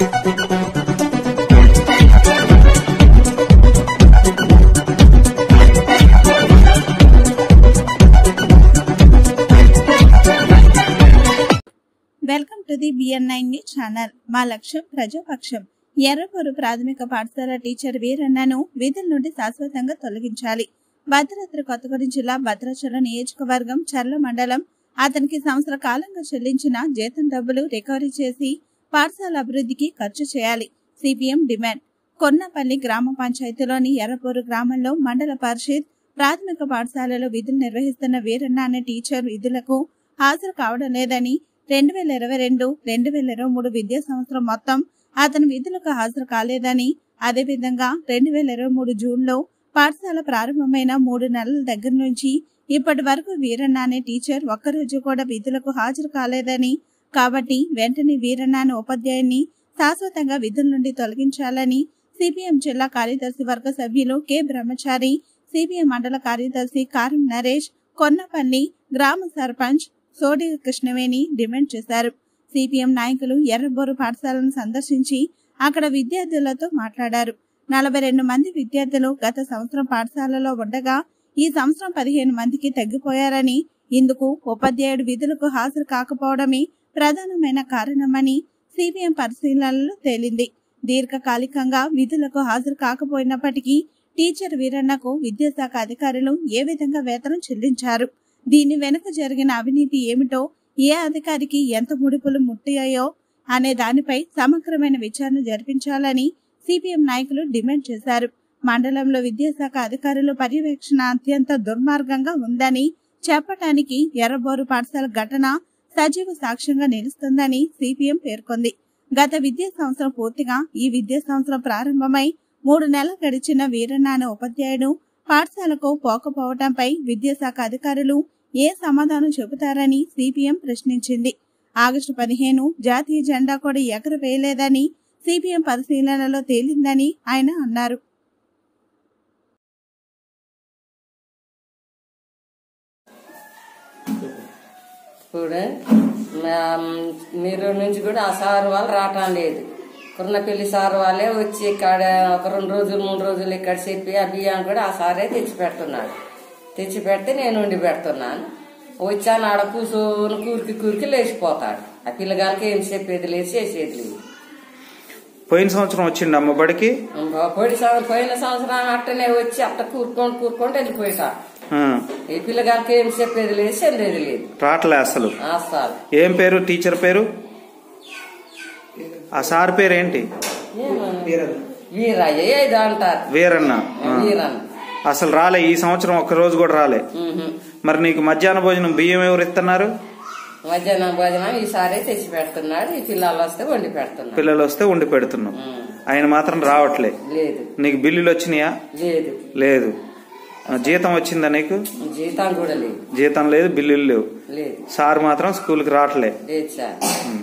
Welcome to the BN nine news channel మా లక్ష్యం ప్రజాపక్షం ఎర్రపూరు ప్రాథమిక పాఠశాల టీచర్ వీరన్నను విధుల నుండి శాశ్వతంగా తొలగించాలి భద్రాద్రి కొత్తగూడెం జిల్లా భద్రాచలం నియోజకవర్గం చర్ల మండలం అతనికి సంవత్సర కాలంగా చెల్లించిన జీతం డబ్బులు రికవరీ చేసి పాఠశాల అభివృద్ధికి ఖర్చు చేయాలి సిపిఎం డిమాండ్ కొన్నపల్లి గ్రామ పంచాయతీలోని ఎర్రపూరు గ్రామంలో మండల పరిషత్ ప్రాథమిక పాఠశాలలో విధులు నిర్వహిస్తున్న వీరన్న అనే టీచర్ విధులకు హాజరు కావడం లేదని రెండు వేల ఇరవై రెండు రెండు వేల ఇరవై మూడు విద్యా సంవత్సరం మొత్తం అతను విధులకు హాజరు కాలేదని అదేవిధంగా రెండు వేల ఇరవై మూడు జూన్లో పాఠశాల ప్రారంభమైన మూడు నెలల దగ్గర నుంచి ఇప్పటి వరకు వీరన్న అనే టీచర్ ఒక్కరోజు కూడా విధులకు హాజరు కాలేదని కాబట్టి వెంటనే వీరన్న అనే ఉపాధ్యాయుని శాశ్వతంగా విధుల నుండి తొలగించాలని సిపిఎం జిల్లా కార్యదర్శి వర్గ సభ్యులు కె బ్రహ్మచారి సిపిఎం మండల కార్యదర్శి కారం నరేష్ కొన్నపల్లి గ్రామ సర్పంచ్ సోడి కృష్ణవేణి డిమాండ్ చేశారు సిపిఎం నాయకులు ఎర్రబోరు పాఠశాలను సందర్శించి అక్కడ విద్యార్థులతో మాట్లాడారు నలభై రెండు మంది విద్యార్థులు గత సంవత్సరం పాఠశాలలో ఉండగా ఈ సంవత్సరం పదిహేను మందికి తగ్గిపోయారని ఇందుకు ఉపాధ్యాయుడు విధులకు హాజరు కాకపోవడమే ప్రధానమైన కారణమని సిపిఎం పరిశీలనలో తేలింది దీర్ఘకాలికంగా విధులకు హాజరు కాకపోయినప్పటికీ టీచర్ వీరన్నకు విద్యాశాఖ అధికారులు ఏ విధంగా వేతనం చెల్లించారు దీని వెనుక జరిగిన అవినీతి ఏమిటో ఏ అధికారికి ఎంత ముడుపులు ముట్టాయో అనే దానిపై సమగ్రమైన విచారణ జరిపించాలని సిపిఎం నాయకులు డిమాండ్ చేశారు మండలంలో విద్యాశాఖ అధికారులు పర్యవేక్షణ అత్యంత దుర్మార్గంగా ఉందని చెప్పటానికి ఎర్రబోరు పాఠశాల ఘటన సజీవ సాక్ష్యంగా నిలుస్తుందని సిపిఎం పేర్కొంది గత విద్యా సంవత్సరం పూర్తిగా ఈ విద్యా సంవత్సరం ప్రారంభమై మూడు నెలలు గడిచిన వీరన్న అనే ఉపాధ్యాయుడు పాఠశాలకు పోకపోవటంపై విద్యాశాఖ అధికారులు ఏ సమాధానం చెబుతారని సిపిఎం ప్రశ్నించింది ఆగస్టు పదిహేను జాతీయ జెండా కూడా ఎగరవేయలేదని సిపిఎం పరిశీలనలో తేలిందని ఆయన అన్నారు ఇప్పుడు మా- మీరు నుంచి కూడా ఆ సార్ వాళ్ళు రావటం లేదు కుర్నపల్లి సార్ వాళ్ళే వచ్చి ఇక్కడ ఒక రెండు రోజులు మూడు రోజులు ఇక్కడ చెప్పి ఆ బియ్యం కూడా ఆ సారే తెచ్చి పెడుతున్నాడు తెచ్చి పెడితే నేను ఉండి పెడుతున్నాను వచ్చాను ఆడ కూర్చొని కూరికి కూరికి లేచిపోతాడు ఆ పిల్లగానికి ఏం చెప్పేది లేదు చేసేది లేదు పోయిన సంవత్సరం వచ్చిండు అమ్మ బడికి పొడి సంవత్సరం పోయిన సంవత్సరం అట్టనే వచ్చి అట్ట కూరుకొని కూరుకొని వెళ్ళిపోయితా ఆ, ఈ పిల్లగానికి ఏం చెప్పేది లేదు చెందేది లేదు రాట్లే అసలు ఆ సార్ ఏం పేరు టీచర్ పేరు ఆ సార్ పేరు ఏంటి వీరయ్య ఏదో అంటారు వీరన్న ఆ. వీరన్న అసలు రాలే ఈ సంవత్సరం ఒక్క రోజు కూడా రాలే మ్మ్. మరి నీకు మధ్యాహ్న భోజనం బియ్యం ఎవరు ఇస్తున్నారు మధ్యాహ్నం భోజనం ఈసారి తెచ్చి పెడుతున్నాడు ఈ పిల్లలు వస్తే వండి పెడుతున్నాడు పిల్లలు వస్తే వండి పెడుతున్నాం మ్మ్. ఆయన మాత్రం రావట్లే లేదు నీకు బిల్లులు వచ్చినాయా లేదు లేదు ఆ, జీతం వచ్చిందా నీకు జీతం కూడా లేదు జీతం లేదు బిల్లులు లేవు లేదు సార్ మాత్రం స్కూల్కి రావట్లే లేదు సార్ ఉమ్.